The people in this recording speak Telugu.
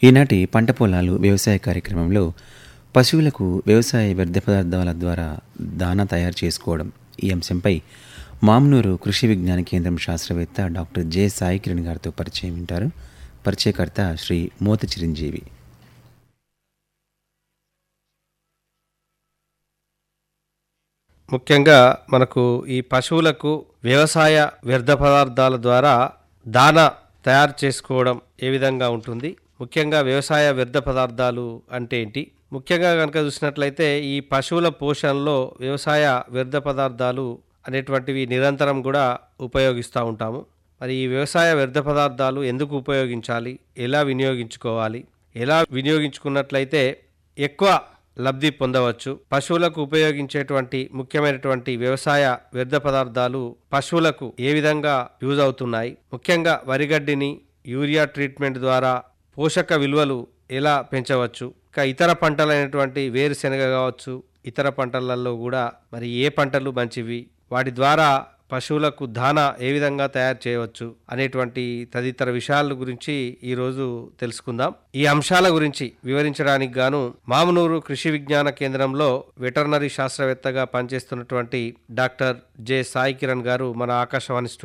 ఈనాటి పంట పొలాలు వ్యవసాయ కార్యక్రమంలో పశువులకు వ్యవసాయ వ్యర్థ పదార్థాల ద్వారా దానా తయారు చేసుకోవడం ఈ అంశంపై మామ్నూరు కృషి విజ్ఞాన కేంద్రం శాస్త్రవేత్త డాక్టర్ జె సాయి కిరణ్ గారితో పరిచయం వింటారు పరిచయకర్త శ్రీ మోత చిరంజీవి ముఖ్యంగా మనకు ఈ పశువులకు వ్యవసాయ వ్యర్థ పదార్థాల ద్వారా దాన తయారు చేసుకోవడం ఏ విధంగా ఉంటుంది ముఖ్యంగా వ్యవసాయ వ్యర్థ పదార్థాలు అంటే ఏంటి ముఖ్యంగా కనుక చూసినట్లయితే ఈ పశువుల పోషణలో వ్యవసాయ వ్యర్థ పదార్థాలు అనేటువంటివి నిరంతరం కూడా ఉపయోగిస్తూ ఉంటాము మరి ఈ వ్యవసాయ వ్యర్థ పదార్థాలు ఎందుకు ఉపయోగించాలి ఎలా వినియోగించుకోవాలి ఎలా వినియోగించుకున్నట్లయితే ఎక్కువ లబ్ధి పొందవచ్చు పశువులకు ఉపయోగించేటువంటి ముఖ్యమైనటువంటి వ్యవసాయ వ్యర్థ పదార్థాలు పశువులకు ఏ విధంగా యూజ్ అవుతున్నాయి ముఖ్యంగా వరిగడ్డిని యూరియా ట్రీట్మెంట్ ద్వారా పోషక విలువలు ఎలా పెంచవచ్చు ఇంకా ఇతర పంటలైనటువంటి వేరుశెనగ కావచ్చు ఇతర పంటలలో కూడా మరి ఏ పంటలు మంచివి వాటి ద్వారా పశువులకు దానా ఏ విధంగా తయారు చేయవచ్చు అనేటువంటి తదితర విషయాల గురించి ఈరోజు తెలుసుకుందాం ఈ అంశాల గురించి వివరించడానికి గాను మామనూరు కృషి విజ్ఞాన కేంద్రంలో వెటర్నరీ శాస్త్రవేత్తగా పనిచేస్తున్నటువంటి డాక్టర్ జె సాయి కిరణ్ గారు మన ఆకాశవాణి స్టూడియో